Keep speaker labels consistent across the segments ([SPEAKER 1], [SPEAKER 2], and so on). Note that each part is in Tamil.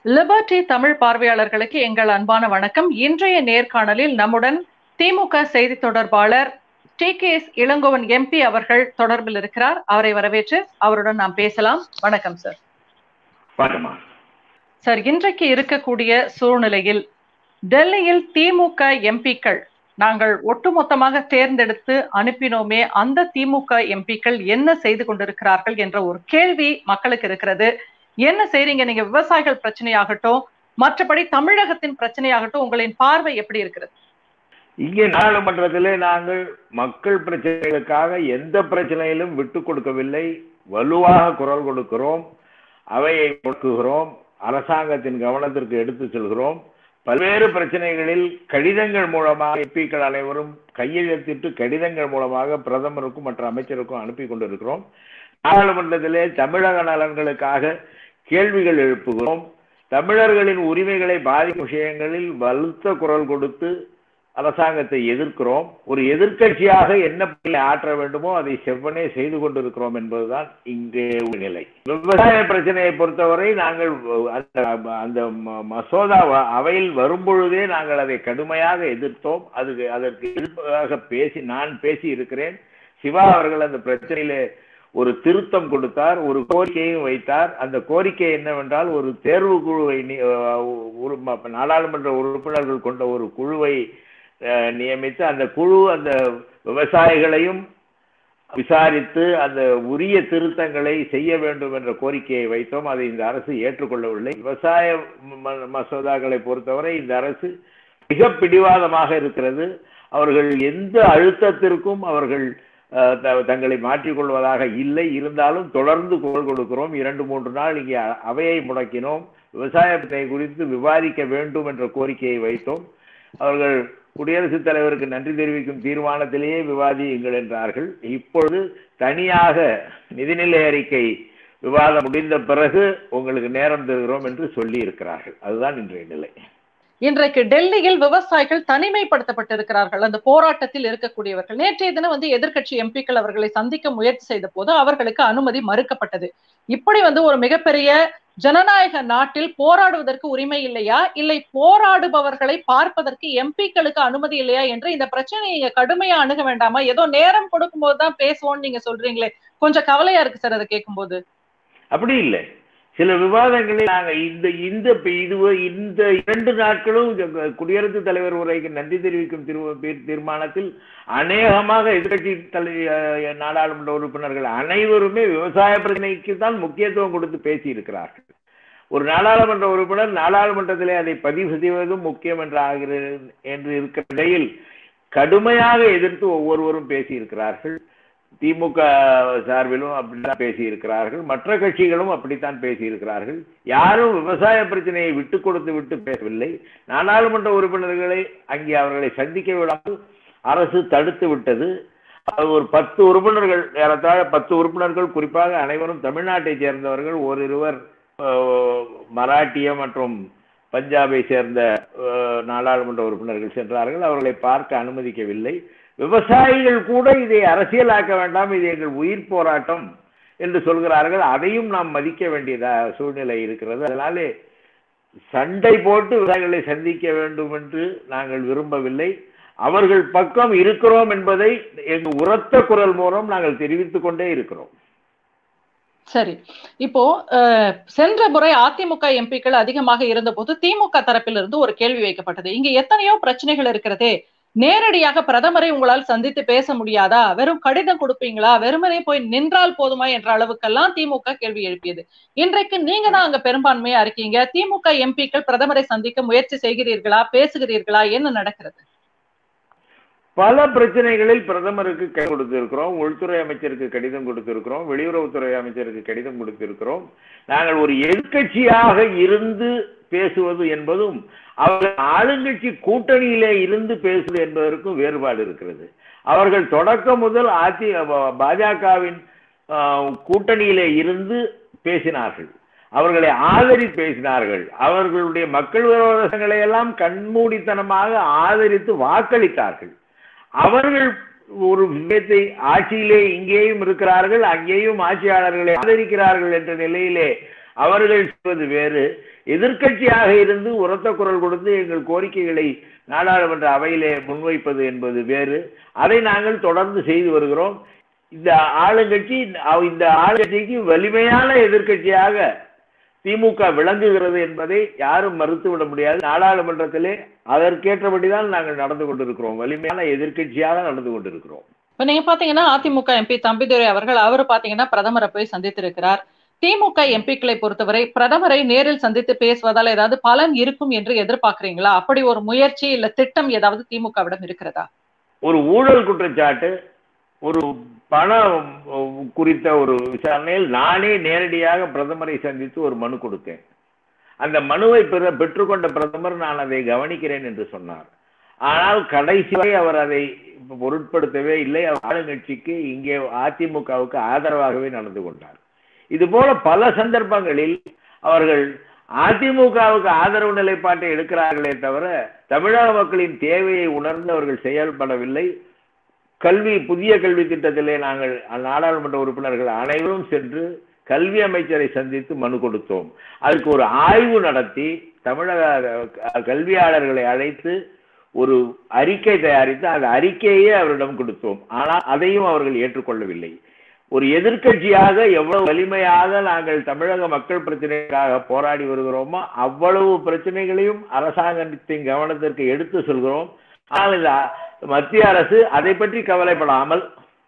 [SPEAKER 1] லிபர்டி தமிழ் பார்வையாளர்களுக்கு எங்கள் அன்பான வணக்கம் இன்றைய நேர்காணலில் நம்முடன் திமுக செய்தி தொடர்பாளர் T K S Elangovan MP அவர்கள் தொடர்பில் இருக்கிறார் அவரை வரவேற்று அவருடன் நாம் பேசலாம் வணக்கம் சார்
[SPEAKER 2] வணக்கம்மா
[SPEAKER 1] சார் இன்றைக்கு இருக்கக்கூடிய சூழ்நிலையில் டெல்லியில் திமுக எம்பிக்கள் நாங்கள் ஒட்டுமொத்தமாக தேர்ந்தெடுத்து அனுப்பினோமே அந்த திமுக எம்பிக்கள் என்ன செய்து கொண்டிருக்கிறார்கள் என்ற ஒரு கேள்வி மக்களுக்கு இருக்கிறது என்ன செய்றீங்க நீங்க விவசாயிகள் பிரச்சனையாகட்டும் மற்றபடி தமிழகத்தின் பிரச்சனையாகட்டும் உங்களின் பார்வை எப்படி இருக்கிறது
[SPEAKER 2] இங்கே நாடாளுமன்றத்திலே நாங்கள் மக்கள் பிரச்சனைகளுக்காக எந்த பிரச்சனையிலும் விட்டு கொடுக்கவில்லை வலுவாக குரல் கொடுக்கிறோம் அவையை கொடுக்குகிறோம் அரசாங்கத்தின் கவனத்திற்கு எடுத்து செல்கிறோம் பல்வேறு பிரச்சனைகளில் கடிதங்கள் மூலமாக எம்பிக்கள் அனைவரும் கையெழுத்திட்டு கடிதங்கள் மூலமாக பிரதமருக்கும் மற்ற அமைச்சருக்கும் அனுப்பி கொண்டிருக்கிறோம் நாடாளுமன்றத்திலே தமிழக நலன்களுக்காக கேள்விகள் எழுப்புகிறோம் தமிழர்களின் உரிமைகளை பாதிக்கும் விஷயங்களில் வலுத்த குரல் கொடுத்து அரசாங்கத்தை எதிர்க்கிறோம் ஒரு எதிர்க்கட்சியாக என்ன பணியை ஆற்ற வேண்டுமோ அதை செவ்வனே செய்து கொண்டிருக்கிறோம் என்பதுதான் இங்கே உள்ள நிலை விவசாய பிரச்சனையை பொறுத்தவரை நாங்கள் அந்த அந்த மசோதா அவையில் வரும்பொழுதே நாங்கள் அதை கடுமையாக எதிர்த்தோம் அதுக்கு அதற்கு எதிர்ப்பாக பேசி நான் பேசி இருக்கிறேன் சிவா அவர்கள் அந்த பிரச்சனையிலே ஒரு திருத்தம் கொடுத்தார் ஒரு கோரிக்கையும் வைத்தார் அந்த கோரிக்கை என்னவென்றால் ஒரு தேர்வு குழுவை நாடாளுமன்ற உறுப்பினர்கள் கொண்ட ஒரு குழுவை நியமித்து அந்த குழு அந்த விவசாயிகளையும் விசாரித்து அந்த உரிய திருத்தங்களை செய்ய வேண்டும் என்ற கோரிக்கையை வைத்தோம் அதை இந்த அரசு ஏற்றுக்கொள்ளவில்லை விவசாய மசோதாக்களை பொறுத்தவரை இந்த அரசு மிக பிடிவாதமாக இருக்கிறது அவர்கள் எந்த அழுத்தத்திற்கும் அவர்கள் தங்களை மாற்றிக்கொள்வதாக இல்லை இருந்தாலும் தொடர்ந்து குரல் கொடுக்கிறோம் இரண்டு மூன்று நாள் இங்கே அவையை முடக்கினோம் விவசாயத்தை குறித்து விவாதிக்க வேண்டும் என்ற கோரிக்கையை வைத்தோம் அவர்கள் குடியரசுத் தலைவருக்கு நன்றி தெரிவிக்கும் தீர்மானத்திலேயே விவாதியுங்கள் என்றார்கள் இப்பொழுது தனியாக நிதிநிலை அறிக்கை விவாதம் முடிந்த பிறகு உங்களுக்கு நேரம் தருகிறோம் என்று சொல்லி இருக்கிறார்கள் அதுதான் இன்றைய நிலை
[SPEAKER 1] இன்றைக்கு டெல்லியில் விவசாயிகள் தனிமைப்படுத்தப்பட்டிருக்கிறார்கள் அந்த போராட்டத்தில் இருக்கக்கூடியவர்கள் நேற்றைய தினம் வந்து எதிர்கட்சி எம்பிக்கள் அவர்களை சந்திக்க முயற்சி செய்த போது அவர்களுக்கு அனுமதி மறுக்கப்பட்டது இப்படி வந்து ஒரு மிகப்பெரிய ஜனநாயக நாட்டில் போராடுவதற்கு உரிமை இல்லையா இல்லை போராடுபவர்களை பார்ப்பதற்கு எம்பிக்களுக்கு அனுமதி இல்லையா என்று இந்த பிரச்சனையை நீங்க கடுமையா அணுக வேண்டாமா ஏதோ நேரம் கொடுக்கும் போதுதான் பேசுவோம்னு நீங்க சொல்றீங்களே கொஞ்சம் கவலையா இருக்கு சார் அதை கேட்கும்போது
[SPEAKER 2] அப்படி இல்லை சில விவாதங்களில் நாங்கள் இந்த இந்த இது இந்த இரண்டு நாட்களும் குடியரசுத் தலைவர் உரைக்கு நன்றி தெரிவிக்கும் தீர்மானத்தில் அநேகமாக எதிர்கட்சி தலை நாடாளுமன்ற உறுப்பினர்கள் அனைவருமே விவசாய பிரச்சனைக்கு தான் முக்கியத்துவம் கொடுத்து பேசி இருக்கிறார்கள் ஒரு நாடாளுமன்ற உறுப்பினர் நாடாளுமன்றத்திலே அதை பதிவு செய்வதும் முக்கியம் என்று ஆகிறது என்று இருக்கிற நிலையில் கடுமையாக எதிர்த்து ஒவ்வொருவரும் பேசி இருக்கிறார்கள் திமுக சார்பிலும் அப்படித்தான் பேசியிருக்கிறார்கள் மற்ற கட்சிகளும் அப்படித்தான் பேசியிருக்கிறார்கள் யாரும் விவசாய பிரச்சனையை விட்டு கொடுத்து விட்டு பேசவில்லை நாடாளுமன்ற உறுப்பினர்களை அங்கே அவர்களை சந்திக்க விடாமல் அரசு தடுத்து விட்டது ஒரு பத்து உறுப்பினர்கள் ஏறத்தாழ பத்து உறுப்பினர்கள் குறிப்பாக அனைவரும் தமிழ்நாட்டை சேர்ந்தவர்கள் ஓரிருவர் மராட்டிய மற்றும் பஞ்சாபை சேர்ந்த நாடாளுமன்ற உறுப்பினர்கள் சென்றார்கள் அவர்களை பார்க்க அனுமதிக்கவில்லை விவசாயிகள் கூட இதை அரசியலாக்க வேண்டாம் இது எங்கள் உயிர் போராட்டம் என்று சொல்கிறார்கள் அதையும் நாம் மதிக்க வேண்டியதா சூழ்நிலை இருக்கிறது அதனாலே சண்டை போட்டு விவசாயிகளை சந்திக்க வேண்டும் என்று நாங்கள் விரும்பவில்லை அவர்கள் பக்கம் இருக்கிறோம் என்பதை எங்கள் உரத்த குரல் மூலம் நாங்கள் தெரிவித்துக் கொண்டே இருக்கிறோம்
[SPEAKER 1] சரி இப்போ சென்ற முறை அதிமுக எம்பிக்கள் அதிகமாக இருந்தபோது திமுக தரப்பிலிருந்து ஒரு கேள்வி வைக்கப்பட்டது இங்க எத்தனையோ பிரச்சனைகள் இருக்கிறதே நேரடியாக பிரதமரை உங்களால் சந்தித்து பேச முடியாதா வெறும் கடிதம் கொடுப்பீங்களா வெறுமனே போய் நின்றால் போதுமா என்ற அளவுக்கெல்லாம் திமுக கேள்வி எழுப்பியது இன்றைக்கு நீங்க தான் அங்க பெரும்பான்மையா இருக்கீங்க திமுக எம்பிக்கள் பிரதமரை சந்திக்க முயற்சி செய்கிறீர்களா பேசுகிறீர்களா என்ன நடக்கிறது
[SPEAKER 2] பல பிரச்சனைகளில் பிரதமருக்கு கை கொடுத்திருக்கிறோம் உள்துறை அமைச்சருக்கு கடிதம் கொடுத்திருக்கிறோம் வெளியுறவுத்துறை அமைச்சருக்கு கடிதம் கொடுத்திருக்கிறோம் நாங்கள் ஒரு எதிர்கட்சியாக இருந்து பேசுவது என்பதும் அவர்கள் ஆளுங்கட்சி கூட்டணியிலே இருந்து பேசுவது என்பதற்கும் வேறுபாடு இருக்கிறது அவர்கள் தொடக்கம் முதல் அதி பாஜகவின் கூட்டணியிலே இருந்து பேசினார்கள் அவர்களை ஆதரித்து பேசினார்கள் அவர்களுடைய மக்கள் விரோதங்களை எல்லாம் கண்மூடித்தனமாக ஆதரித்து வாக்களித்தார்கள் அவர்கள் ஒரு விஷயத்தை ஆட்சியிலே இங்கேயும் இருக்கிறார்கள் அங்கேயும் ஆட்சியாளர்களை ஆதரிக்கிறார்கள் என்ற நிலையிலே அவர்கள் சொல்வது வேறு எதிர்க்கட்சியாக இருந்து உரத்த குரல் கொடுத்து எங்கள் கோரிக்கைகளை நாடாளுமன்ற அவையிலே முன்வைப்பது என்பது வேறு அதை நாங்கள் தொடர்ந்து செய்து வருகிறோம் இந்த ஆளுங்கட்சி இந்த ஆளுங்கட்சிக்கு வலிமையான எதிர்க்கட்சியாக திமுக விளங்குகிறது என்பதை யாரும் மறுத்துவிட முடியாது நாடாளுமன்றத்திலே அதற்கேற்றபடிதான் நாங்கள் நடந்து கொண்டிருக்கிறோம் வலிமையான எதிர்க்கட்சியாக நடந்து கொண்டிருக்கிறோம்
[SPEAKER 1] இப்ப நீங்க பாத்தீங்கன்னா அதிமுக எம்பி தம்பிதுரை அவர்கள் அவர் பாத்தீங்கன்னா பிரதமரை போய் சந்தித்திருக்கிறார் திமுக எம்பிக்களை பொறுத்தவரை பிரதமரை நேரில் சந்தித்து பேசுவதால் ஏதாவது பலன் இருக்கும் என்று எதிர்பார்க்கிறீங்களா அப்படி ஒரு முயற்சி இல்ல திட்டம் ஏதாவது திமுகவிடம் இருக்கிறதா
[SPEAKER 2] ஒரு ஊழல் குற்றச்சாட்டு ஒரு பணம் குறித்த ஒரு விசாரணையில் நானே நேரடியாக பிரதமரை சந்தித்து ஒரு மனு கொடுத்தேன் அந்த மனுவை பெற பெற்றுக்கொண்ட பிரதமர் நான் அதை கவனிக்கிறேன் என்று சொன்னார் ஆனால் கடைசி வரை அவர் அதை பொருட்படுத்தவே இல்லை ஆளுங்கட்சிக்கு இங்கே அதிமுகவுக்கு ஆதரவாகவே நடந்து கொண்டார் இது போல பல சந்தர்ப்பங்களில் அவர்கள் அதிமுகவுக்கு ஆதரவு நிலைப்பாட்டை எடுக்கிறார்களே தவிர தமிழக மக்களின் தேவையை உணர்ந்து அவர்கள் செயல்படவில்லை கல்வி புதிய கல்வி திட்டத்திலே நாங்கள் நாடாளுமன்ற உறுப்பினர்கள் அனைவரும் சென்று கல்வி அமைச்சரை சந்தித்து மனு கொடுத்தோம் அதுக்கு ஒரு ஆய்வு நடத்தி தமிழக கல்வியாளர்களை அழைத்து ஒரு அறிக்கை தயாரித்து அந்த அறிக்கையே அவரிடம் கொடுத்தோம் ஆனால் அதையும் அவர்கள் ஏற்றுக்கொள்ளவில்லை ஒரு எதிர்க்கட்சியாக எவ்வளவு வலிமையாக நாங்கள் தமிழக மக்கள் பிரச்சனைக்காக போராடி வருகிறோமோ அவ்வளவு பிரச்சனைகளையும் அரசாங்கத்தின் கவனத்திற்கு எடுத்து சொல்கிறோம் ஆனால் இந்த மத்திய அரசு அதை பற்றி கவலைப்படாமல்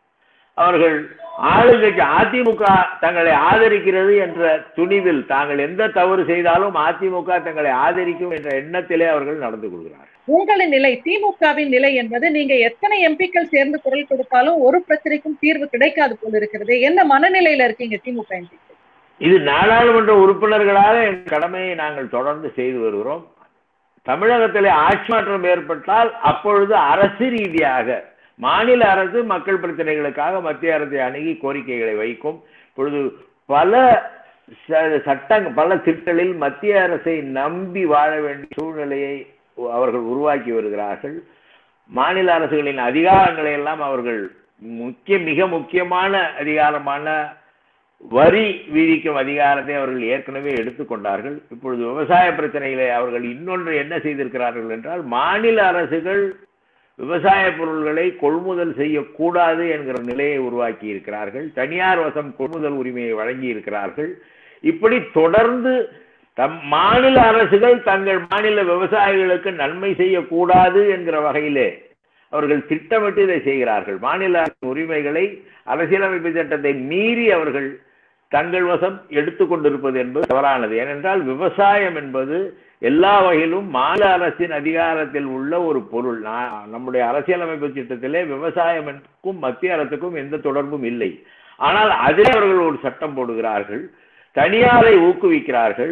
[SPEAKER 2] அவர்கள் ஆளுங்கட்சி அதிமுக தங்களை ஆதரிக்கிறது என்ற துணிவில் தாங்கள் எந்த தவறு செய்தாலும் அதிமுக தங்களை ஆதரிக்கும் என்ற எண்ணத்திலே அவர்கள் நடந்து கொள்கிறார்
[SPEAKER 1] உங்களின் நிலை திமுகவின் நிலை என்பது நீங்க எத்தனை எம்பிக்கள் சேர்ந்து குரல் கொடுத்தாலும் ஒரு பிரச்சனைக்கும் தீர்வு கிடைக்காது போல இருக்கிறது என்ன மனநிலையில இருக்கீங்க திமுக எம்பிக்கள்
[SPEAKER 2] இது நாடாளுமன்ற உறுப்பினர்களாக என் கடமையை நாங்கள் தொடர்ந்து செய்து வருகிறோம் தமிழகத்திலே ஆட்சி மாற்றம் ஏற்பட்டால் அப்பொழுது அரசு ரீதியாக மாநில அரசு மக்கள் பிரச்சனைகளுக்காக மத்திய அரசை அணுகி கோரிக்கைகளை வைக்கும் பொழுது பல சட்டங்கள் பல திட்டங்களில் மத்திய அரசை நம்பி வாழ வேண்டிய சூழ்நிலையை அவர்கள் உருவாக்கி வருகிறார்கள் மாநில அரசுகளின் அதிகாரங்களை எல்லாம் அவர்கள் முக்கிய மிக முக்கியமான அதிகாரமான வரி விதிக்கும் அதிகாரத்தை அவர்கள் ஏற்கனவே எடுத்துக்கொண்டார்கள் இப்பொழுது விவசாய பிரச்சனைகளை அவர்கள் இன்னொன்று என்ன செய்திருக்கிறார்கள் என்றால் மாநில அரசுகள் விவசாய பொருள்களை கொள்முதல் செய்யக்கூடாது என்கிற நிலையை உருவாக்கி இருக்கிறார்கள் தனியார் வசம் கொள்முதல் உரிமையை வழங்கி இருக்கிறார்கள் இப்படி தொடர்ந்து தம் மாநில அரசுகள் தங்கள் மாநில விவசாயிகளுக்கு நன்மை செய்யக்கூடாது என்கிற வகையிலே அவர்கள் திட்டமிட்டு இதை செய்கிறார்கள் மாநில உரிமைகளை அரசியலமைப்பு சட்டத்தை மீறி அவர்கள் தங்கள் வசம் எடுத்துக்கொண்டிருப்பது என்பது தவறானது ஏனென்றால் விவசாயம் என்பது எல்லா வகையிலும் மாநில அரசின் அதிகாரத்தில் உள்ள ஒரு பொருள் நம்முடைய அரசியலமைப்பு சட்டத்திலே விவசாயமுக்கும் மத்திய அரசுக்கும் எந்த தொடர்பும் இல்லை ஆனால் அதில் அவர்கள் ஒரு சட்டம் போடுகிறார்கள் தனியாரை ஊக்குவிக்கிறார்கள்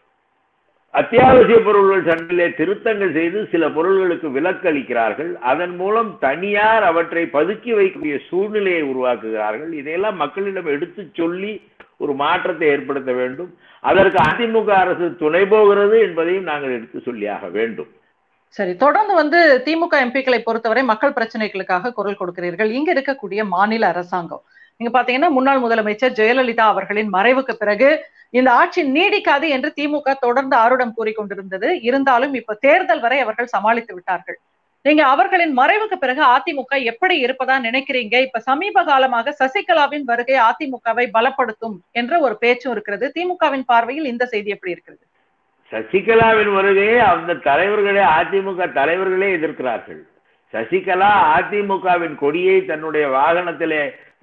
[SPEAKER 2] அத்தியாவசிய பொருள்கள் சண்டிலே திருத்தங்கள் செய்து சில பொருள்களுக்கு விலக்கு அளிக்கிறார்கள் அதன் மூலம் தனியார் அவற்றை பதுக்கி வைக்கக்கூடிய சூழ்நிலையை உருவாக்குகிறார்கள் இதையெல்லாம் மக்களிடம் எடுத்து சொல்லி ஒரு மாற்றத்தை ஏற்படுத்த வேண்டும் அதற்கு அதிமுக அரசு துணை போகிறது என்பதையும் நாங்கள் எடுத்து சொல்லியாக வேண்டும்
[SPEAKER 1] சரி தொடர்ந்து வந்து திமுக எம்பிக்களை பொறுத்தவரை மக்கள் பிரச்சனைகளுக்காக குரல் கொடுக்கிறீர்கள் இங்க இருக்கக்கூடிய மாநில அரசாங்கம் நீங்க பாத்தீங்கன்னா முன்னாள் முதலமைச்சர் ஜெயலலிதா அவர்களின் மறைவுக்கு பிறகு இந்த ஆட்சி நீடிக்காது என்று திமுக தொடர்ந்து ஆருடம் கூறிக்கொண்டிருந்தது இருந்தாலும் இப்ப தேர்தல் வரை அவர்கள் சமாளித்து விட்டார்கள் நீங்க அவர்களின் மறைவுக்கு பிறகு அதிமுக எப்படி இருப்பதா நினைக்கிறீங்க இப்ப சமீப காலமாக சசிகலாவின் வருகை அதிமுகவை பலப்படுத்தும் என்ற ஒரு பேச்சும் இருக்கிறது திமுகவின் பார்வையில் இந்த செய்தி எப்படி இருக்கிறது
[SPEAKER 2] சசிகலாவின் வருகையை அந்த தலைவர்களே அதிமுக தலைவர்களே எதிர்க்கிறார்கள் சசிகலா அதிமுகவின் கொடியை தன்னுடைய வாகனத்திலே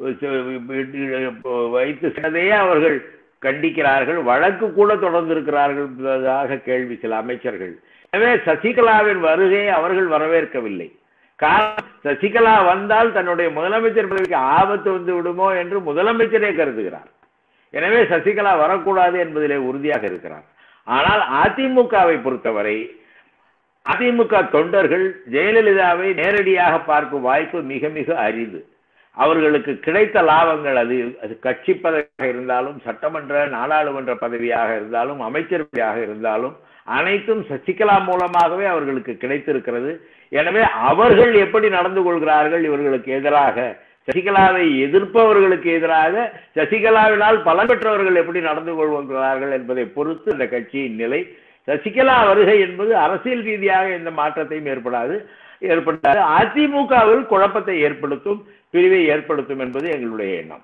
[SPEAKER 2] வைத்து சென்றதையே அவர்கள் கண்டிக்கிறார்கள் வழக்கு கூட தொடர்ந்திருக்கிறார்கள் என்பதாக கேள்வி சில அமைச்சர்கள் எனவே சசிகலாவின் வருகையை அவர்கள் வரவேற்கவில்லை காரணம் சசிகலா வந்தால் தன்னுடைய முதலமைச்சர் பதவிக்கு ஆபத்து வந்து விடுமோ என்று முதலமைச்சரே கருதுகிறார் எனவே சசிகலா வரக்கூடாது என்பதிலே உறுதியாக இருக்கிறார் ஆனால் அதிமுகவை பொறுத்தவரை அதிமுக தொண்டர்கள் ஜெயலலிதாவை நேரடியாக பார்க்கும் வாய்ப்பு மிக மிக அரிது அவர்களுக்கு கிடைத்த லாபங்கள் அது அது கட்சி பதவியாக இருந்தாலும் சட்டமன்ற நாடாளுமன்ற பதவியாக இருந்தாலும் அமைச்சர் பதவியாக இருந்தாலும் அனைத்தும் சசிகலா மூலமாகவே அவர்களுக்கு கிடைத்திருக்கிறது எனவே அவர்கள் எப்படி நடந்து கொள்கிறார்கள் இவர்களுக்கு எதிராக சசிகலாவை எதிர்ப்பவர்களுக்கு எதிராக சசிகலாவினால் பலன் பெற்றவர்கள் எப்படி நடந்து கொள்கிறார்கள் என்பதை பொறுத்து அந்த கட்சியின் நிலை சசிகலா வருகை என்பது அரசியல் ரீதியாக எந்த மாற்றத்தையும் ஏற்படாது ஏற்பட்டாது அதிமுகவில் குழப்பத்தை ஏற்படுத்தும் பிரிவை ஏற்படுத்தும் என்பது எங்களுடைய எண்ணம்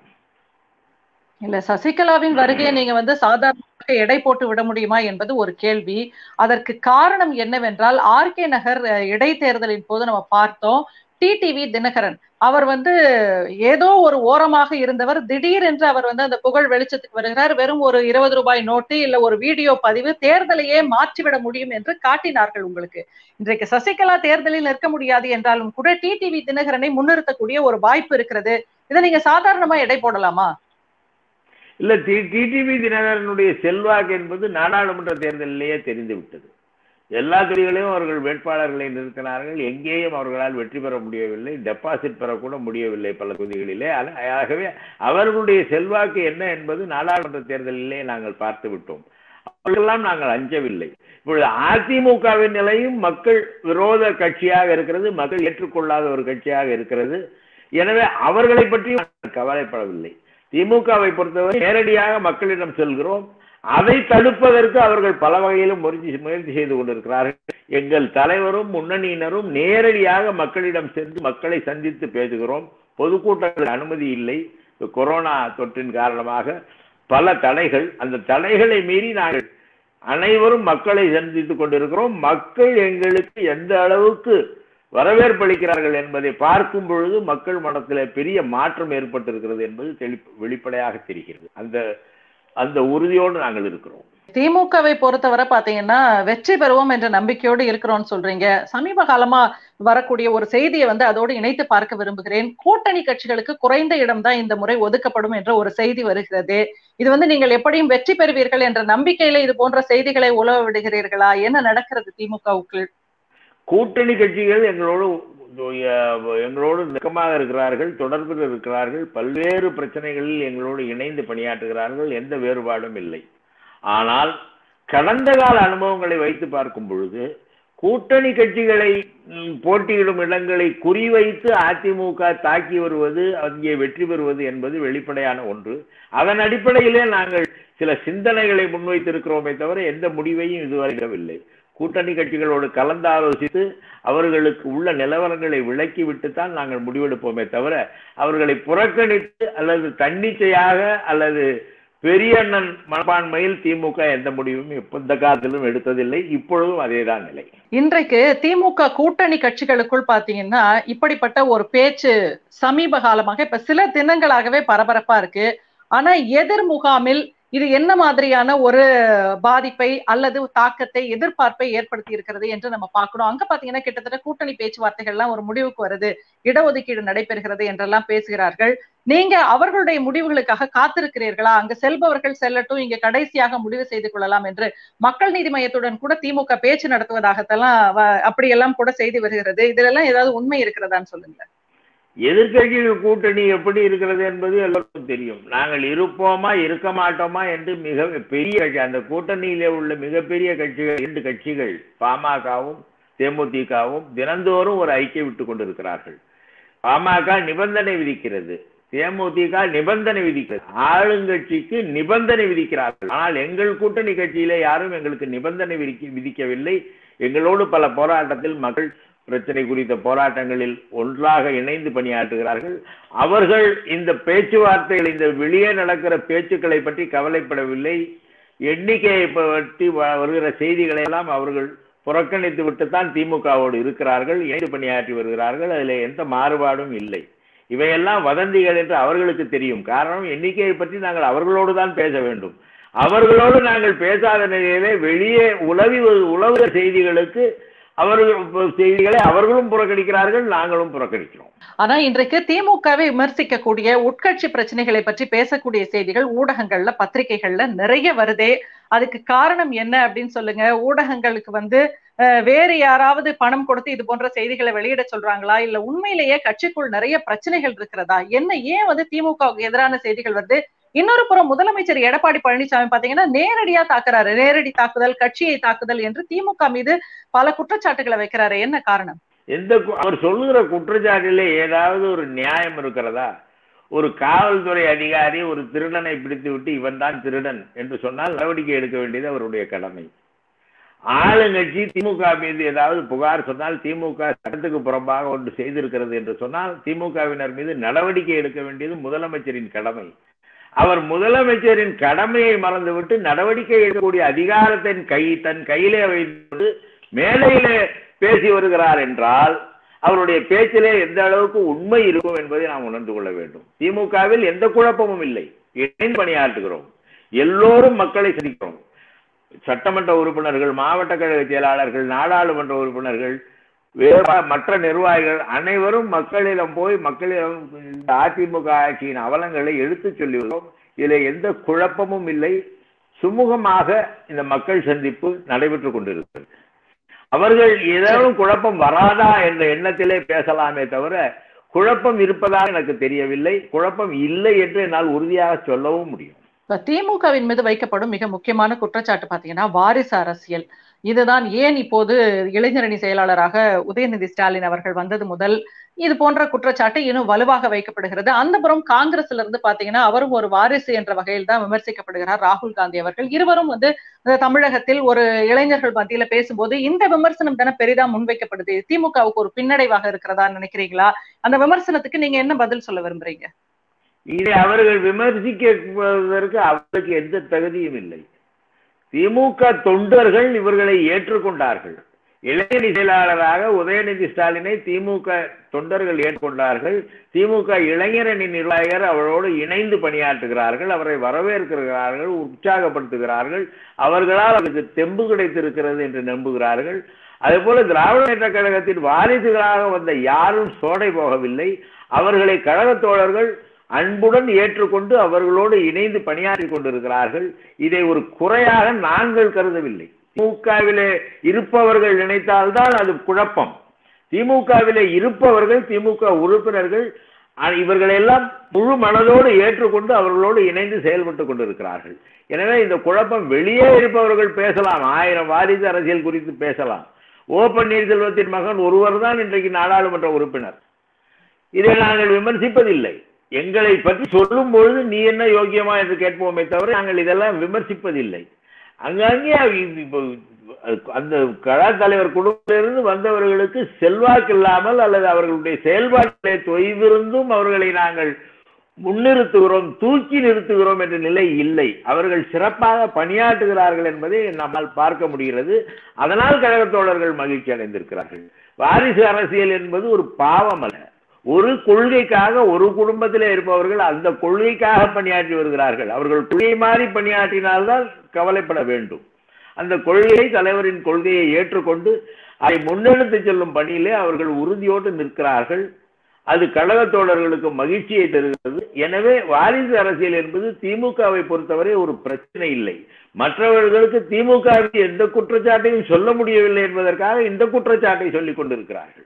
[SPEAKER 1] இல்ல சசிகலாவின் வருகையை நீங்க வந்து சாதாரணமாக எடை போட்டு விட முடியுமா என்பது ஒரு கேள்வி அதற்கு காரணம் என்னவென்றால் ஆர்கே நகர் இடைத்தேர்தலின் போது நம்ம பார்த்தோம் டிடிவி தினகரன் அவர் வந்து ஏதோ ஒரு ஓரமாக இருந்தவர் திடீரென்று அவர் வந்து அந்த புகழ் வெளிச்சத்துக்கு வருகிறார் வெறும் ஒரு இருபது ரூபாய் நோட்டு இல்ல ஒரு வீடியோ பதிவு தேர்தலையே மாற்றிவிட முடியும் என்று காட்டினார்கள் உங்களுக்கு இன்றைக்கு சசிகலா தேர்தலில் நிற்க முடியாது என்றாலும் கூட டிடிவி தினகரனை முன்னிறுத்தக்கூடிய ஒரு வாய்ப்பு இருக்கிறது இதை நீங்க சாதாரணமா எடை போடலாமா
[SPEAKER 2] இல்ல டிடிவி தினகரனுடைய செல்வாக்கு என்பது நாடாளுமன்ற தேர்தலிலேயே தெரிந்து விட்டது எல்லா துறைகளையும் அவர்கள் வேட்பாளர்களை நிறுத்தினார்கள் எங்கேயும் அவர்களால் வெற்றி பெற முடியவில்லை டெபாசிட் பெறக்கூட முடியவில்லை பல தொகுதிகளிலே ஆகவே அவர்களுடைய செல்வாக்கு என்ன என்பது நாடாளுமன்ற தேர்தலிலே நாங்கள் பார்த்து விட்டோம் அவர்களெல்லாம் நாங்கள் அஞ்சவில்லை இப்பொழுது அதிமுகவின் நிலையும் மக்கள் விரோத கட்சியாக இருக்கிறது மக்கள் ஏற்றுக்கொள்ளாத ஒரு கட்சியாக இருக்கிறது எனவே அவர்களை பற்றி கவலைப்படவில்லை திமுகவை பொறுத்தவரை நேரடியாக மக்களிடம் செல்கிறோம் அதை தடுப்பதற்கு அவர்கள் பல வகையிலும் முயற்சி முயற்சி செய்து கொண்டிருக்கிறார்கள் எங்கள் தலைவரும் முன்னணியினரும் நேரடியாக மக்களிடம் சென்று மக்களை சந்தித்து பேசுகிறோம் பொதுக்கூட்டங்கள் அனுமதி இல்லை கொரோனா தொற்றின் காரணமாக பல தடைகள் அந்த தடைகளை மீறி நாங்கள் அனைவரும் மக்களை சந்தித்துக் கொண்டிருக்கிறோம் மக்கள் எங்களுக்கு எந்த அளவுக்கு வரவேற்பளிக்கிறார்கள் என்பதை பார்க்கும் பொழுது மக்கள் மனத்தில் பெரிய மாற்றம் ஏற்பட்டிருக்கிறது என்பது தெளி வெளிப்படையாக தெரிகிறது அந்த அந்த உறுதியோடு நாங்கள் இருக்கிறோம்
[SPEAKER 1] திமுகவை பொறுத்தவரை பாத்தீங்கன்னா வெற்றி பெறுவோம் என்ற நம்பிக்கையோடு இருக்கிறோம்னு சொல்றீங்க சமீப காலமா வரக்கூடிய ஒரு செய்தியை வந்து அதோடு இணைத்து பார்க்க விரும்புகிறேன் கூட்டணி கட்சிகளுக்கு குறைந்த இடம் தான் இந்த முறை ஒதுக்கப்படும் என்ற ஒரு செய்தி வருகிறது இது வந்து நீங்கள் எப்படியும் வெற்றி பெறுவீர்கள் என்ற நம்பிக்கையில இது போன்ற செய்திகளை உழவ விடுகிறீர்களா என்ன நடக்கிறது திமுகவுக்கு
[SPEAKER 2] கூட்டணி கட்சிகள் எங்களோடு எங்களோடு நெருக்கமாக இருக்கிறார்கள் தொடர்பில் இருக்கிறார்கள் பல்வேறு பிரச்சனைகளில் எங்களோடு இணைந்து பணியாற்றுகிறார்கள் எந்த வேறுபாடும் இல்லை ஆனால் கடந்த கால அனுபவங்களை வைத்து பார்க்கும் பொழுது கூட்டணி கட்சிகளை போட்டியிடும் இடங்களை குறிவைத்து அதிமுக தாக்கி வருவது அங்கே வெற்றி பெறுவது என்பது வெளிப்படையான ஒன்று அதன் அடிப்படையிலே நாங்கள் சில சிந்தனைகளை முன்வைத்திருக்கிறோமே தவிர எந்த முடிவையும் இதுவரை இடவில்லை கூட்டணி கட்சிகளோடு கலந்து ஆலோசித்து அவர்களுக்கு உள்ள நிலவரங்களை விளக்கிவிட்டு தான் நாங்கள் முடிவெடுப்போமே தவிர அவர்களை புறக்கணித்து அல்லது தன்னிச்சையாக அல்லது பெரிய அண்ணன் மனப்பான்மையில் திமுக எந்த முடிவும் எந்த காலத்திலும் எடுத்ததில்லை இப்பொழுதும் அதேதான் நிலை
[SPEAKER 1] இன்றைக்கு திமுக கூட்டணி கட்சிகளுக்குள் பாத்தீங்கன்னா இப்படிப்பட்ட ஒரு பேச்சு சமீப காலமாக இப்ப சில தினங்களாகவே பரபரப்பா இருக்கு ஆனா எதிர் முகாமில் இது என்ன மாதிரியான ஒரு பாதிப்பை அல்லது தாக்கத்தை எதிர்பார்ப்பை ஏற்படுத்தி இருக்கிறது என்று நம்ம பார்க்கணும் அங்க பாத்தீங்கன்னா கிட்டத்தட்ட கூட்டணி பேச்சுவார்த்தைகள் எல்லாம் ஒரு முடிவுக்கு வருது இடஒதுக்கீடு நடைபெறுகிறது என்றெல்லாம் பேசுகிறார்கள் நீங்க அவர்களுடைய முடிவுகளுக்காக காத்திருக்கிறீர்களா அங்க செல்பவர்கள் செல்லட்டும் இங்க கடைசியாக முடிவு செய்து கொள்ளலாம் என்று மக்கள் நீதி மையத்துடன் கூட திமுக பேச்சு நடத்துவதாகத்தெல்லாம் அப்படியெல்லாம் கூட செய்தி வருகிறது இதுல ஏதாவது உண்மை இருக்கிறதான்னு சொல்லுங்க
[SPEAKER 2] எதிர்கட்சிகள் கூட்டணி எப்படி இருக்கிறது என்பது எல்லாருக்கும் தெரியும் நாங்கள் இருப்போமா இருக்க மாட்டோமா என்று மிக பெரிய கட்சி அந்த கூட்டணியிலே உள்ள மிகப்பெரிய கட்சிகள் இரண்டு கட்சிகள் பாமகவும் தேமுதிகவும் தினந்தோறும் ஒரு ஐக்கிய விட்டுக் கொண்டிருக்கிறார்கள் பாமக நிபந்தனை விதிக்கிறது தேமுதிக நிபந்தனை விதிக்கிறது ஆளுங்கட்சிக்கு நிபந்தனை விதிக்கிறார்கள் ஆனால் எங்கள் கூட்டணி கட்சியிலே யாரும் எங்களுக்கு நிபந்தனை விதிக்க விதிக்கவில்லை எங்களோடு பல போராட்டத்தில் மக்கள் பிரச்சனை குறித்த போராட்டங்களில் ஒன்றாக இணைந்து பணியாற்றுகிறார்கள் அவர்கள் இந்த பேச்சுவார்த்தைகள் இந்த வெளியே நடக்கிற பேச்சுக்களை பற்றி கவலைப்படவில்லை எண்ணிக்கையை பற்றி வருகிற செய்திகளை எல்லாம் அவர்கள் புறக்கணித்து விட்டுத்தான் திமுகவோடு இருக்கிறார்கள் இணைந்து பணியாற்றி வருகிறார்கள் அதில் எந்த மாறுபாடும் இல்லை இவையெல்லாம் வதந்திகள் என்று அவர்களுக்கு தெரியும் காரணம் எண்ணிக்கையை பற்றி நாங்கள் அவர்களோடு தான் பேச வேண்டும் அவர்களோடு நாங்கள் பேசாத நிலையிலே வெளியே உளவி உளவுற செய்திகளுக்கு அவர்கள் செய்திகளை அவர்களும் புறக்கணிக்கிறார்கள் நாங்களும் புறக்கணிக்கிறோம்
[SPEAKER 1] ஆனா இன்றைக்கு திமுகவை விமர்சிக்கக்கூடிய உட்கட்சி பிரச்சனைகளை பற்றி பேசக்கூடிய செய்திகள் ஊடகங்கள்ல பத்திரிகைகள்ல நிறைய வருதே அதுக்கு காரணம் என்ன அப்படின்னு சொல்லுங்க ஊடகங்களுக்கு வந்து வேறு யாராவது பணம் கொடுத்து இது போன்ற செய்திகளை வெளியிட சொல்றாங்களா இல்ல உண்மையிலேயே கட்சிக்குள் நிறைய பிரச்சனைகள் இருக்கிறதா என்ன ஏன் வந்து திமுகவுக்கு எதிரான செய்திகள் வருது இன்னொரு புறம் முதலமைச்சர் எடப்பாடி பழனிசாமி பாத்தீங்கன்னா நேரடியா தாக்குறாரு நேரடி தாக்குதல் கட்சியை தாக்குதல் என்று திமுக மீது பல குற்றச்சாட்டுகளை வைக்கிறாரு என்ன காரணம்
[SPEAKER 2] எந்த கு- அவர் சொல்லுகிற குற்றச்சாட்டிலே ஏதாவது ஒரு நியாயம் இருக்கிறதா ஒரு காவல்துறை அதிகாரி ஒரு திருடனை பிடித்து விட்டு இவன் தான் திருடன் என்று சொன்னால் நடவடிக்கை எடுக்க வேண்டியது அவருடைய கடமை ஆளுங்கட்சி திமுக மீது ஏதாவது புகார் சொன்னால் திமுக சட்டத்துக்கு புறம்பாக ஒன்று செய்திருக்கிறது என்று சொன்னால் திமுகவினர் மீது நடவடிக்கை எடுக்க வேண்டியது முதலமைச்சரின் கடமை அவர் முதலமைச்சரின் கடமையை மறந்துவிட்டு நடவடிக்கை எடுக்கக்கூடிய அதிகாரத்தின் கை தன் கையிலே வைத்து மேலையிலே பேசி வருகிறார் என்றால் அவருடைய பேச்சிலே எந்த அளவுக்கு உண்மை இருக்கும் என்பதை நாம் உணர்ந்து கொள்ள வேண்டும் திமுகவில் எந்த குழப்பமும் இல்லை இணைந்து பணியாற்றுகிறோம் எல்லோரும் மக்களை சந்திக்கிறோம் சட்டமன்ற உறுப்பினர்கள் மாவட்ட கழக செயலாளர்கள் நாடாளுமன்ற உறுப்பினர்கள் வேறு மற்ற நிர்வாகிகள் அனைவரும் மக்களிடம் போய் மக்களிடம் இந்த அதிமுக ஆட்சியின் அவலங்களை எடுத்துச் சொல்லியுள்ளோம் இதில் எந்த குழப்பமும் இல்லை சுமூகமாக இந்த மக்கள் சந்திப்பு நடைபெற்றுக் கொண்டிருக்கிறது அவர்கள் ஏதாவது குழப்பம் வராதா என்ற எண்ணத்திலே பேசலாமே தவிர குழப்பம் இருப்பதாக எனக்கு தெரியவில்லை குழப்பம் இல்லை என்று என்னால் உறுதியாக சொல்லவும் முடியும்
[SPEAKER 1] இப்ப திமுகவின் மீது வைக்கப்படும் மிக முக்கியமான குற்றச்சாட்டு பாத்தீங்கன்னா வாரிசு அரசியல் இதுதான் ஏன் இப்போது இளைஞரணி செயலாளராக உதயநிதி ஸ்டாலின் அவர்கள் வந்தது முதல் இது போன்ற குற்றச்சாட்டு இன்னும் வலுவாக வைக்கப்படுகிறது அந்த புறம் காங்கிரஸ்ல இருந்து பாத்தீங்கன்னா அவரும் ஒரு வாரிசு என்ற வகையில் தான் விமர்சிக்கப்படுகிறார் ராகுல் காந்தி அவர்கள் இருவரும் வந்து அந்த தமிழகத்தில் ஒரு இளைஞர்கள் மத்தியில பேசும்போது இந்த விமர்சனம் தானே பெரிதா முன்வைக்கப்படுது திமுகவுக்கு ஒரு பின்னடைவாக இருக்கிறதா நினைக்கிறீங்களா அந்த விமர்சனத்துக்கு நீங்க என்ன பதில் சொல்ல விரும்புறீங்க
[SPEAKER 2] இதை அவர்கள் விமர்சிக்குவதற்கு அவர்களுக்கு எந்த தகுதியும் இல்லை திமுக தொண்டர்கள் இவர்களை ஏற்றுக்கொண்டார்கள் இளைஞரணி செயலாளராக உதயநிதி ஸ்டாலினை திமுக தொண்டர்கள் ஏற்றுக்கொண்டார்கள் திமுக இளைஞரணி நிர்வாகிகள் அவரோடு இணைந்து பணியாற்றுகிறார்கள் அவரை வரவேற்கிறார்கள் உற்சாகப்படுத்துகிறார்கள் அவர்களால் அவருக்கு தெம்பு கிடைத்திருக்கிறது என்று நம்புகிறார்கள் அதேபோல திராவிட முன்னேற்ற கழகத்தின் வாரிசுகளாக வந்த யாரும் சோடை போகவில்லை அவர்களை கழக தோழர்கள் அன்புடன் ஏற்றுக்கொண்டு அவர்களோடு இணைந்து பணியாற்றி கொண்டிருக்கிறார்கள் இதை ஒரு குறையாக நாங்கள் கருதவில்லை திமுகவிலே இருப்பவர்கள் நினைத்தால்தான் அது குழப்பம் திமுகவிலே இருப்பவர்கள் திமுக உறுப்பினர்கள் அ- இவர்களெல்லாம் முழு மனதோடு ஏற்றுக்கொண்டு அவர்களோடு இணைந்து செயல்பட்டுக் கொண்டிருக்கிறார்கள் எனவே இந்த குழப்பம் வெளியே இருப்பவர்கள் பேசலாம் ஆயிரம் வாரிசு அரசியல் குறித்து பேசலாம் ஓ பன்னீர்செல்வத்தின் மகன் ஒருவர் தான் இன்றைக்கு நாடாளுமன்ற உறுப்பினர் இதை நாங்கள் விமர்சிப்பதில்லை எங்களை பற்றி சொல்லும் பொழுது நீ என்ன யோக்கியமா என்று கேட்போமே தவிர நாங்கள் இதெல்லாம் விமர்சிப்பதில்லை அங்கங்கே இ- இப்போ அந்த கழக தலைவர் குடும்பத்திலிருந்து வந்தவர்களுக்கு செல்வாக்கு இல்லாமல் அல்லது அவர்களுடைய செயல்பாட்டிலே தொய்விருந்தும் அவர்களை நாங்கள் முன்னிறுத்துகிறோம் தூக்கி நிறுத்துகிறோம் என்ற நிலை இல்லை அவர்கள் சிறப்பாக பணியாற்றுகிறார்கள் என்பதை நம்மால் பார்க்க முடிகிறது அதனால் கழக தோழர்கள் மகிழ்ச்சி அடைந்திருக்கிறார்கள் வாரிசு அரசியல் என்பது ஒரு பாவம் அல்ல ஒரு கொள்கைக்காக ஒரு குடும்பத்திலே இருப்பவர்கள் அந்த கொள்கைக்காக பணியாற்றி வருகிறார்கள் அவர்கள் கொள்கை மாறி பணியாற்றினால்தான் கவலைப்பட வேண்டும் அந்த கொள்கையை தலைவரின் கொள்கையை ஏற்றுக்கொண்டு அதை முன்னெடுத்து செல்லும் பணியிலே அவர்கள் உறுதியோடு நிற்கிறார்கள் அது கழக தோழர்களுக்கு மகிழ்ச்சியை தருகிறது எனவே வாரிசு அரசியல் என்பது திமுகவை பொறுத்தவரை ஒரு பிரச்சனை இல்லை மற்றவர்களுக்கு திமுக எந்த குற்றச்சாட்டையும் சொல்ல முடியவில்லை என்பதற்காக இந்த குற்றச்சாட்டை சொல்லிக் கொண்டிருக்கிறார்கள்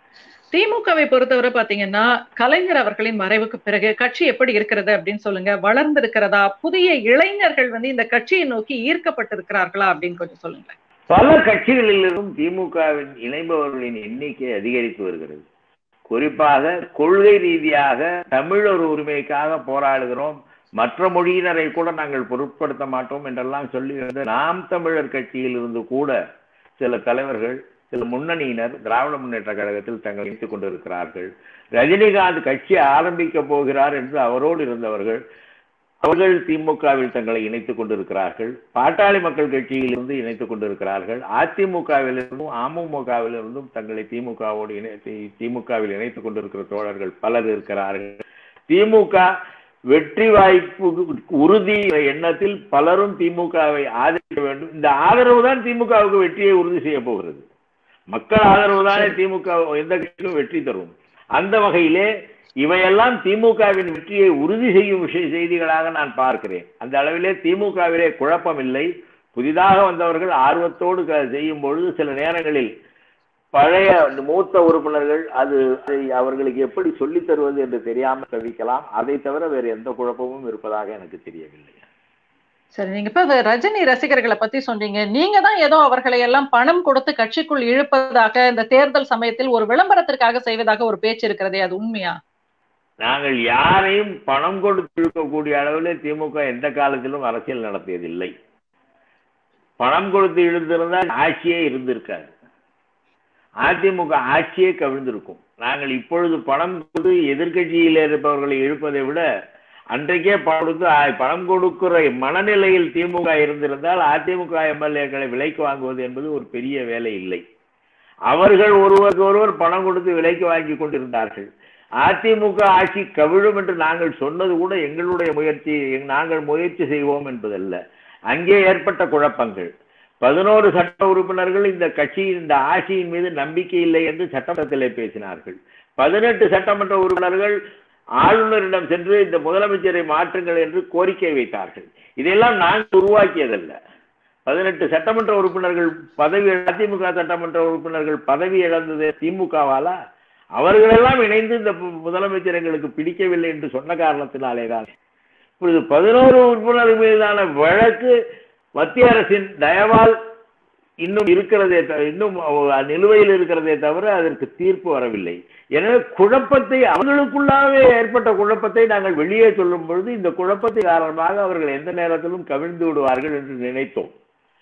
[SPEAKER 1] திமுகவை பொறுத்தவரை பாத்தீங்கன்னா கலைஞர் அவர்களின் மறைவுக்கு பிறகு கட்சி எப்படி இருக்கிறது அப்படின்னு சொல்லுங்க வளர்ந்திருக்கிறதா புதிய இளைஞர்கள் வந்து இந்த கட்சியை நோக்கி ஈர்க்கப்பட்டிருக்கிறார்களா அப்படின்னு கொஞ்சம் சொல்லுங்க
[SPEAKER 2] பல கட்சிகளிலிருந்தும் திமுகவின் இணைபவர்களின் எண்ணிக்கை அதிகரித்து வருகிறது குறிப்பாக கொள்கை ரீதியாக தமிழர் உரிமைக்காக போராடுகிறோம் மற்ற மொழியினரை கூட நாங்கள் பொருட்படுத்த மாட்டோம் என்றெல்லாம் சொல்லி வந்த நாம் தமிழர் கட்சியில் இருந்து கூட சில தலைவர்கள் சில முன்னணியினர் திராவிட முன்னேற்ற கழகத்தில் தங்கள் இணைத்துக் கொண்டிருக்கிறார்கள் ரஜினிகாந்த் கட்சி ஆரம்பிக்க போகிறார் என்று அவரோடு இருந்தவர்கள் அவர்கள் திமுகவில் தங்களை இணைத்துக் கொண்டிருக்கிறார்கள் பாட்டாளி மக்கள் கட்சியிலிருந்து இணைத்துக் கொண்டிருக்கிறார்கள் அதிமுகவிலிருந்தும் அமமுகவிலிருந்தும் தங்களை திமுகவோடு இணைத்து திமுகவில் இணைத்துக் கொண்டிருக்கிற தோழர்கள் பலர் இருக்கிறார்கள் திமுக வெற்றி வாய்ப்பு உறுதி என்ற எண்ணத்தில் பலரும் திமுகவை ஆதரிக்க வேண்டும் இந்த ஆதரவு தான் திமுகவுக்கு வெற்றியை உறுதி செய்ய போகிறது மக்கள் ஆதரவு தானே திமுக எந்த கட்சிக்கும் வெற்றி தரும் அந்த வகையிலே இவையெல்லாம் திமுகவின் வெற்றியை உறுதி செய்யும் விஷய செய்திகளாக நான் பார்க்கிறேன் அந்த அளவிலே திமுகவிலே குழப்பம் இல்லை புதிதாக வந்தவர்கள் ஆர்வத்தோடு க- செய்யும் பொழுது சில நேரங்களில் பழைய அந்த மூத்த உறுப்பினர்கள் அது அதை அவர்களுக்கு எப்படி சொல்லித் தருவது என்று தெரியாமல் தவிக்கலாம் அதை தவிர வேறு எந்த குழப்பமும் இருப்பதாக எனக்கு தெரியவில்லை
[SPEAKER 1] சரி நீங்க இப்ப ரஜினி ரசிகர்களை பத்தி சொன்னீங்க நீங்க தான் ஏதோ அவர்களை எல்லாம் பணம் கொடுத்து கட்சிக்குள் இழுப்பதாக இந்த தேர்தல் சமயத்தில் ஒரு விளம்பரத்திற்காக செய்வதாக ஒரு பேச்சு இருக்கிறதே அது உண்மையா
[SPEAKER 2] நாங்கள் யாரையும் பணம் கொடுத்து இழுக்கக்கூடிய அளவில் திமுக எந்த காலத்திலும் அரசியல் நடத்தியதில்லை பணம் கொடுத்து இழுத்திருந்தால் ஆட்சியே இருந்திருக்காது அதிமுக ஆட்சியே கவிழ்ந்திருக்கும் நாங்கள் இப்பொழுது பணம் கொடுத்து எதிர்கட்சியில் இருப்பவர்களை இழுப்பதை விட அன்றைக்கே பணம் கொடுத்து பணம் கொடுக்கிற மனநிலையில் திமுக இருந்திருந்தால் அதிமுக எம்எல்ஏக்களை விலைக்கு வாங்குவது என்பது ஒரு பெரிய வேலை இல்லை அவர்கள் ஒருவருக்கு ஒருவர் பணம் கொடுத்து விலைக்கு வாங்கி கொண்டிருந்தார்கள் அதிமுக ஆட்சி கவிழும் என்று நாங்கள் சொன்னது கூட எங்களுடைய முயற்சி நாங்கள் முயற்சி செய்வோம் என்பதல்ல அங்கே ஏற்பட்ட குழப்பங்கள் பதினோரு சட்ட உறுப்பினர்கள் இந்த கட்சியின் இந்த ஆட்சியின் மீது நம்பிக்கை இல்லை என்று சட்டமன்றத்திலே பேசினார்கள் பதினெட்டு சட்டமன்ற உறுப்பினர்கள் ஆளுநரிடம் சென்று இந்த முதலமைச்சரை மாற்றுங்கள் என்று கோரிக்கை வைத்தார்கள் இதையெல்லாம் நாங்கள் உருவாக்கியதல்ல பதினெட்டு சட்டமன்ற உறுப்பினர்கள் பதவி அதிமுக சட்டமன்ற உறுப்பினர்கள் பதவி இழந்தது திமுகவாலா அவர்களெல்லாம் இணைந்து இந்த முதலமைச்சர் எங்களுக்கு பிடிக்கவில்லை என்று சொன்ன காரணத்தினாலே தான் இப்பொழுது பதினோரு உறுப்பினர் மீதான வழக்கு மத்திய அரசின் தயவால் இன்னும் இருக்கிறதே இன்னும் நிலுவையில் இருக்கிறதே தவிர அதற்கு தீர்ப்பு வரவில்லை எனவே குழப்பத்தை அவர்களுக்குள்ளாகவே ஏற்பட்ட குழப்பத்தை நாங்கள் வெளியே சொல்லும் பொழுது இந்த குழப்பத்தை காரணமாக அவர்கள் எந்த நேரத்திலும் கவிழ்ந்து விடுவார்கள் என்று நினைத்தோம்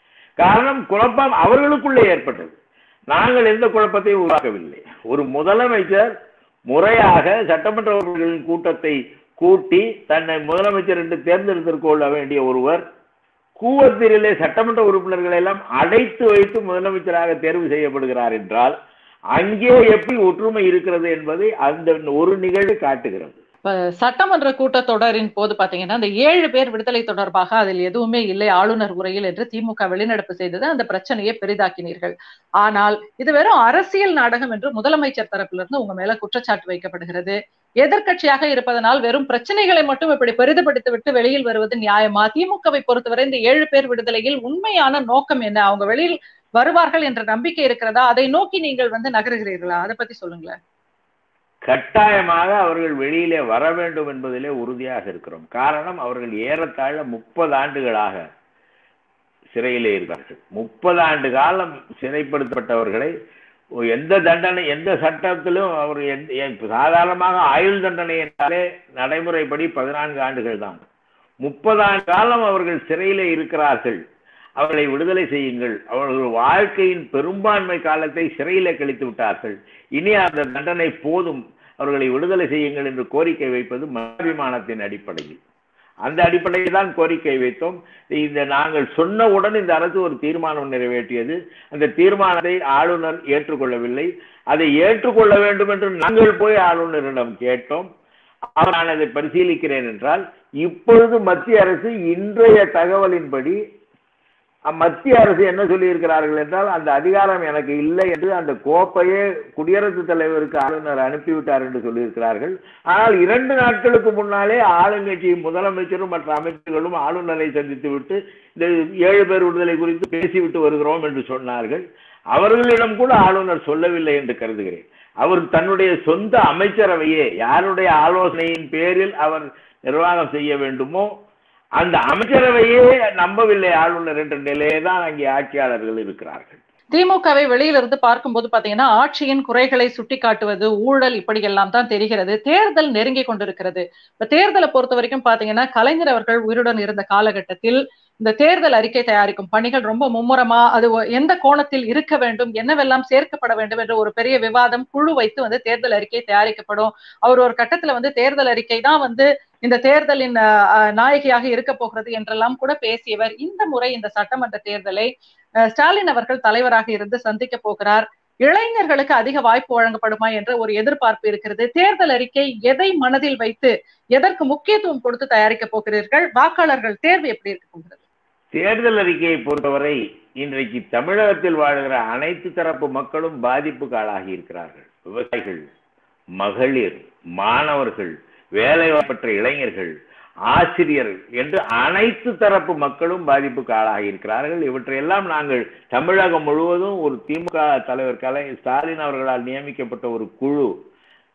[SPEAKER 2] காரணம் குழப்பம் அவர்களுக்குள்ளே ஏற்பட்டது நாங்கள் எந்த குழப்பத்தையும் உருவாக்கவில்லை ஒரு முதலமைச்சர் முறையாக சட்டமன்ற உறுப்பினர்களின் கூட்டத்தை கூட்டி தன்னை முதலமைச்சர் என்று தேர்ந்தெடுத்துக் கொள்ள வேண்டிய ஒருவர் கூவத்திரிலே சட்டமன்ற உறுப்பினர்களை எல்லாம் அடைத்து வைத்து முதலமைச்சராக தேர்வு செய்யப்படுகிறார் என்றால் அங்கே எப்படி ஒற்றுமை இருக்கிறது என்பதை அந்த ஒரு நிகழ்வு காட்டுகிறது
[SPEAKER 1] சட்டமன்ற கூட்டத்தொடரின் போது பாத்தீங்கன்னா அந்த ஏழு பேர் விடுதலை தொடர்பாக அதில் எதுவுமே இல்லை ஆளுநர் உரையில் என்று திமுக வெளிநடப்பு செய்தது அந்த பிரச்சனையை பெரிதாக்கினீர்கள் ஆனால் இது வெறும் அரசியல் நாடகம் என்று முதலமைச்சர் தரப்பிலிருந்து உங்க மேல குற்றச்சாட்டு வைக்கப்படுகிறது எதிர்கட்சியாக இருப்பதனால் வெறும் பிரச்சனைகளை மட்டும் இப்படி பெரிதுபடுத்தி விட்டு வெளியில் வருவது நியாயமா திமுகவை பொறுத்தவரை இந்த ஏழு பேர் விடுதலையில் உண்மையான நோக்கம் என்ன அவங்க வெளியில் வருவார்கள் என்ற நம்பிக்கை இருக்கிறதா அதை நோக்கி நீங்கள் வந்து நகருகிறீர்களா அதை பத்தி சொல்லுங்களேன்
[SPEAKER 2] கட்டாயமாக அவர்கள் வெளியிலே வர வேண்டும் என்பதிலே உறுதியாக இருக்கிறோம் காரணம் அவர்கள் ஏறத்தாழ முப்பது ஆண்டுகளாக சிறையிலே இருக்கிறார்கள் முப்பது ஆண்டு காலம் சிறைப்படுத்தப்பட்டவர்களை எந்த தண்டனை எந்த சட்டத்திலும் அவர் சாதாரணமாக ஆயுள் தண்டனை என்றாலே நடைமுறைப்படி பதினான்கு ஆண்டுகள் தான் முப்பது ஆண்டு காலம் அவர்கள் சிறையிலே இருக்கிறார்கள் அவர்களை விடுதலை செய்யுங்கள் அவர்கள் வாழ்க்கையின் பெரும்பான்மை காலத்தை சிறையிலே கழித்து விட்டார்கள் இனி அந்த தண்டனை போதும் அவர்களை விடுதலை செய்யுங்கள் என்று கோரிக்கை வைப்பது மனாபிமானத்தின் அடிப்படையில் அந்த அடிப்படையில் தான் கோரிக்கை வைத்தோம் இந்த நாங்கள் சொன்னவுடன் இந்த அரசு ஒரு தீர்மானம் நிறைவேற்றியது அந்த தீர்மானத்தை ஆளுநர் ஏற்றுக்கொள்ளவில்லை அதை ஏற்றுக்கொள்ள வேண்டும் என்று நாங்கள் போய் ஆளுநரிடம் கேட்டோம் அவர் நான் அதை பரிசீலிக்கிறேன் என்றால் இப்பொழுது மத்திய அரசு இன்றைய தகவலின்படி மத்திய அரசு என்ன சொல்லியிருக்கிறார்கள் என்றால் அந்த அதிகாரம் எனக்கு இல்லை என்று அந்த கோப்பையே குடியரசுத் தலைவருக்கு ஆளுநர் அனுப்பிவிட்டார் என்று சொல்லியிருக்கிறார்கள் ஆனால் இரண்டு நாட்களுக்கு முன்னாலே ஆளுங்கட்சி முதலமைச்சரும் மற்ற அமைச்சர்களும் ஆளுநரை சந்தித்து விட்டு இந்த ஏழு பேர் விடுதலை குறித்து பேசிவிட்டு வருகிறோம் என்று சொன்னார்கள் அவர்களிடம் கூட ஆளுநர் சொல்லவில்லை என்று கருதுகிறேன் அவர் தன்னுடைய சொந்த அமைச்சரவையே யாருடைய ஆலோசனையின் பேரில் அவர் நிர்வாகம் செய்ய வேண்டுமோ அந்த அமைச்சரவையே நம்பவில்லை ஆளுநர் என்ற நிலையே தான் அங்கே ஆட்சியாளர்கள் இருக்கிறார்கள்
[SPEAKER 1] திமுகவை வெளியிலிருந்து பார்க்கும்போது பாத்தீங்கன்னா ஆட்சியின் குறைகளை சுட்டிக்காட்டுவது ஊழல் இப்படி எல்லாம் தான் தெரிகிறது தேர்தல் நெருங்கி கொண்டிருக்கிறது இப்ப தேர்தலை பொறுத்த வரைக்கும் பாத்தீங்கன்னா கலைஞர் அவர்கள் உயிருடன் இருந்த காலகட்டத்தில் இந்த தேர்தல் அறிக்கை தயாரிக்கும் பணிகள் ரொம்ப மும்முரமா அது எந்த கோணத்தில் இருக்க வேண்டும் என்னவெல்லாம் சேர்க்கப்பட வேண்டும் என்ற ஒரு பெரிய விவாதம் குழு வைத்து வந்து தேர்தல் அறிக்கை தயாரிக்கப்படும் அவர் ஒரு கட்டத்துல வந்து தேர்தல் அறிக்கை தான் வந்து இந்த தேர்தலின் நாயகியாக இருக்க போகிறது என்றெல்லாம் கூட பேசியவர் இந்த முறை இந்த சட்டமன்ற தேர்தலை ஸ்டாலின் அவர்கள் தலைவராக இருந்து சந்திக்க போகிறார் இளைஞர்களுக்கு அதிக வாய்ப்பு வழங்கப்படுமா என்ற ஒரு எதிர்பார்ப்பு இருக்கிறது தேர்தல் அறிக்கை எதை மனதில் வைத்து எதற்கு முக்கியத்துவம் கொடுத்து தயாரிக்க போகிறீர்கள் வாக்காளர்கள் தேர்வு எப்படி இருக்க போகிறது
[SPEAKER 2] தேர்தல் அறிக்கையை பொறுத்தவரை இன்றைக்கு தமிழகத்தில் வாழ்கிற அனைத்து தரப்பு மக்களும் பாதிப்புக்கு ஆளாகி இருக்கிறார்கள் விவசாயிகள் மகளிர் மாணவர்கள் வேலைவாய்ப்பற்ற இளைஞர்கள் ஆசிரியர்கள் என்று அனைத்து தரப்பு மக்களும் பாதிப்புக்கு ஆளாகி இருக்கிறார்கள் இவற்றையெல்லாம் நாங்கள் தமிழகம் முழுவதும் ஒரு திமுக தலைவர் கலை ஸ்டாலின் அவர்களால் நியமிக்கப்பட்ட ஒரு குழு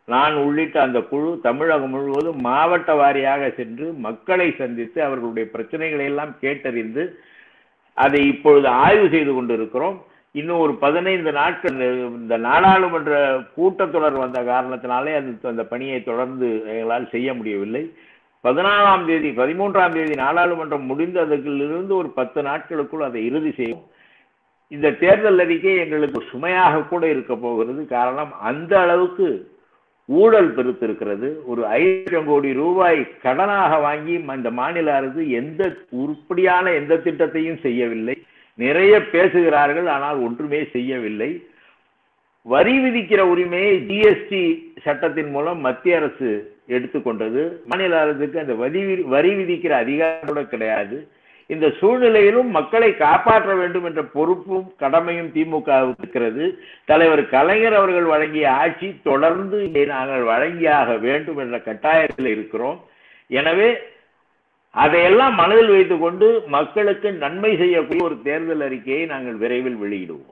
[SPEAKER 2] நான் உள்ளிட்ட அந்த குழு தமிழகம் முழுவதும் மாவட்ட வாரியாக சென்று மக்களை சந்தித்து அவர்களுடைய பிரச்சனைகளை எல்லாம் கேட்டறிந்து அதை இப்பொழுது ஆய்வு செய்து கொண்டிருக்கிறோம் இன்னும் ஒரு பதினைந்து நாட்கள் இந்த நாடாளுமன்ற கூட்டத்தொடர் வந்த காரணத்தினாலே அது அந்த பணியை தொடர்ந்து எங்களால் செய்ய முடியவில்லை பதினாலாம் தேதி பதிமூன்றாம் தேதி நாடாளுமன்றம் முடிந்ததுக்கிலிருந்து ஒரு பத்து நாட்களுக்குள் அதை இறுதி செய்யும் இந்த தேர்தல் அறிக்கை எங்களுக்கு சுமையாக கூட இருக்க போகிறது காரணம் அந்த அளவுக்கு ஊழல் பெருத்திருக்கிறது ஒரு ஐநூறு கோடி ரூபாய் கடனாக வாங்கி இந்த மாநில அரசு எந்த உருப்படியான எந்த திட்டத்தையும் செய்யவில்லை நிறைய பேசுகிறார்கள் ஆனால் ஒன்றுமே செய்யவில்லை வரி விதிக்கிற உரிமையை ஜிஎஸ்டி சட்டத்தின் மூலம் மத்திய அரசு எடுத்துக்கொண்டது மாநில அரசுக்கு அந்த வரி வரி விதிக்கிற அதிகாரம் கூட கிடையாது இந்த சூழ்நிலையிலும் மக்களை காப்பாற்ற வேண்டும் என்ற பொறுப்பும் கடமையும் திமுக இருக்கிறது தலைவர் கலைஞர் அவர்கள் வழங்கிய ஆட்சி தொடர்ந்து நாங்கள் வழங்கியாக வேண்டும் என்ற கட்டாயத்தில் இருக்கிறோம் எனவே அதையெல்லாம் மனதில் வைத்துக் கொண்டு மக்களுக்கு நன்மை செய்யக்கூடிய ஒரு தேர்தல் அறிக்கையை நாங்கள் விரைவில் வெளியிடுவோம்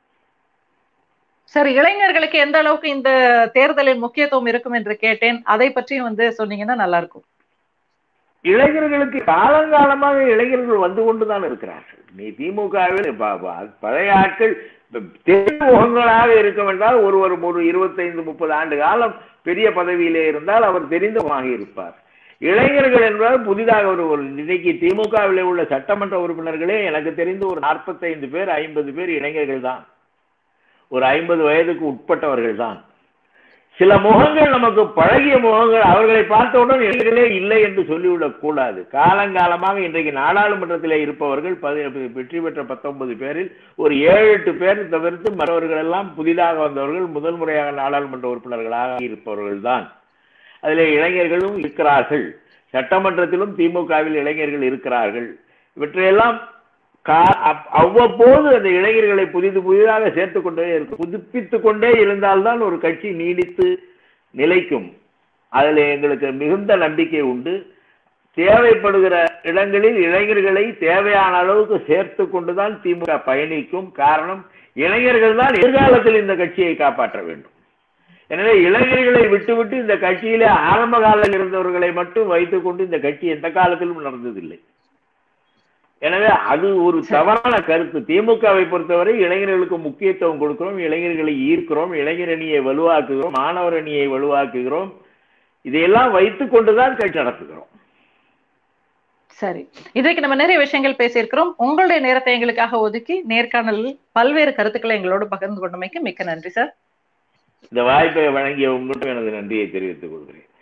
[SPEAKER 1] சார் இளைஞர்களுக்கு எந்த அளவுக்கு இந்த தேர்தலில் முக்கியத்துவம் இருக்கும் என்று கேட்டேன் அதை பற்றியும் வந்து சொன்னீங்கன்னா நல்லா இருக்கும்
[SPEAKER 2] இளைஞர்களுக்கு காலங்காலமாக இளைஞர்கள் வந்து கொண்டுதான் இருக்கிறார்கள் நீ திமுகவில் பழைய ஆட்கள் முகங்களாக இருக்கும் என்றால் ஒருவர் ஒரு இருபத்தைந்து முப்பது ஆண்டு காலம் பெரிய பதவியிலே இருந்தால் அவர் தெரிந்தமாக இருப்பார் இளைஞர்கள் என்பால் புதிதாக ஒரு ஒரு இன்னைக்கு திமுகவில் உள்ள சட்டமன்ற உறுப்பினர்களே எனக்கு தெரிந்து ஒரு நாற்பத்தைந்து பேர் ஐம்பது பேர் இளைஞர்கள் தான் ஒரு ஐம்பது வயதுக்கு உட்பட்டவர்கள் தான் சில முகங்கள் நமக்கு பழகிய முகங்கள் அவர்களை பார்த்தவுடன் இளைஞர்களே இல்லை என்று சொல்லிவிடக் கூடாது காலங்காலமாக இன்றைக்கு நாடாளுமன்றத்திலே இருப்பவர்கள் வெற்றி பெற்ற பத்தொன்பது பேரில் ஒரு ஏழு எட்டு பேர் தவிர்த்து மற்றவர்கள் எல்லாம் புதிதாக வந்தவர்கள் முதல் முறையாக நாடாளுமன்ற உறுப்பினர்களாக இருப்பவர்கள் தான் அதில் இளைஞர்களும் இருக்கிறார்கள் சட்டமன்றத்திலும் திமுகவில் இளைஞர்கள் இருக்கிறார்கள் இவற்றையெல்லாம் அவ்வப்போது அந்த இளைஞர்களை புதிது புதிதாக சேர்த்து கொண்டே இருக்கும் புதுப்பித்து கொண்டே இருந்தால்தான் ஒரு கட்சி நீடித்து நிலைக்கும் அதில் எங்களுக்கு மிகுந்த நம்பிக்கை உண்டு தேவைப்படுகிற இடங்களில் இளைஞர்களை தேவையான அளவுக்கு சேர்த்து கொண்டுதான் திமுக பயணிக்கும் காரணம் இளைஞர்கள் தான் எதிர்காலத்தில் இந்த கட்சியை காப்பாற்ற வேண்டும் எனவே இளைஞர்களை விட்டுவிட்டு இந்த கட்சியிலே ஆரம்ப காலம் இருந்தவர்களை மட்டும் வைத்துக் கொண்டு இந்த கட்சி எந்த காலத்திலும் நடந்ததில்லை எனவே அது ஒரு தவறான கருத்து திமுகவை பொறுத்தவரை இளைஞர்களுக்கு முக்கியத்துவம் கொடுக்கிறோம் இளைஞர்களை ஈர்க்கிறோம் இளைஞர் அணியை வலுவாக்குகிறோம் மாணவர் அணியை வலுவாக்குகிறோம் இதையெல்லாம் வைத்துக் கொண்டுதான் கட்சி நடத்துகிறோம்
[SPEAKER 1] சரி இன்றைக்கு நம்ம நிறைய விஷயங்கள் பேசியிருக்கிறோம் உங்களுடைய நேரத்தை எங்களுக்காக ஒதுக்கி நேர்காணலில் பல்வேறு கருத்துக்களை எங்களோடு பகிர்ந்து கொண்டமைக்கு மிக்க நன்றி சார்
[SPEAKER 2] இந்த வாய்ப்பை வழங்கிய உங்கள்கிட்ட எனது நன்றியை தெரிவித்துக் கொள்கிறேன்